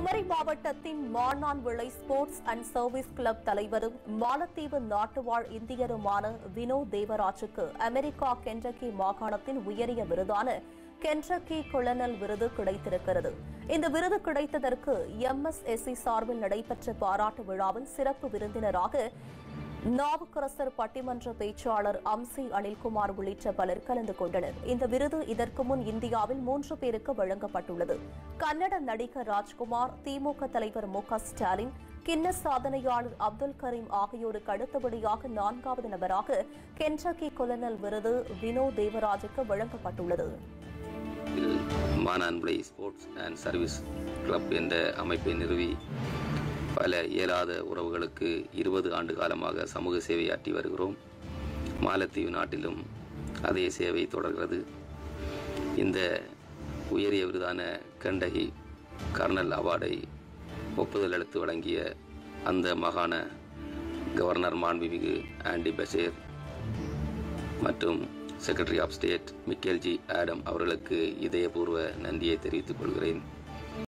குமரி மாவட்டத்தின் மானான் விளை sports and service club தலைவரும் மாலத்தீவு நாட்டுவாழ் இந்தியருமான வினோத் தேவராஜுக்கு அமெரிக்கா கென்டக்கி மாகாணத்தின் உயரிய விருதான கென்டக்கி கொலனல் விருது கிடைத்திருக்கிறது இந்த விருது கிடைத்ததற்கு எம்எஸ்எஸ்சி சார்பில் நடைபெற்ற பாராட்டு விழாவில் சிறப்பு விருந்தினராக நாவுக்கரசர் பட்டிமன்ற பேச்சாளர் அம்சி அனில்குமார் உள்ளிட்ட பலர் கலந்து கொண்டனர் இந்த விருது இதற்கு முன் இந்தியாவில் மூன்று பேருக்கு வழங்கப்பட்டுள்ளது கன்னட நடிகர் ராஜ்குமார் திமுக தலைவர் மு க ஸ்டாலின் கின்ன சாதனையாளர் அப்துல் கரீம் ஆகியோருக்கு அடுத்தபடியாக நான்காவது நபராக கென்டக்கி கொலனல் விருது வினோத் தேவராஜுக்கு வழங்கப்பட்டுள்ளது Mananvilai sports and service club என்ற அமைப்பை நிறுவி பல இயலாத உறவுகளுக்கு இருபது ஆண்டு காலமாக சமூக சேவையாற்றி வருகிறோம் மாலத்தீவு நாட்டிலும் அதே சேவை தொடர்கிறது இந்த உயரிய விருதான கண்டகி கர்னல் அவார்டை ஒப்புதல் அளித்து வழங்கிய அந்த மாகாண கவர்னர் மாண்புமிகு ஆண்டி பஷேர் மற்றும் secretary of state Michael G Adams அவர்களுக்கு இதயபூர்வ நன்றியை தெரிவித்துக் கொள்கிறேன்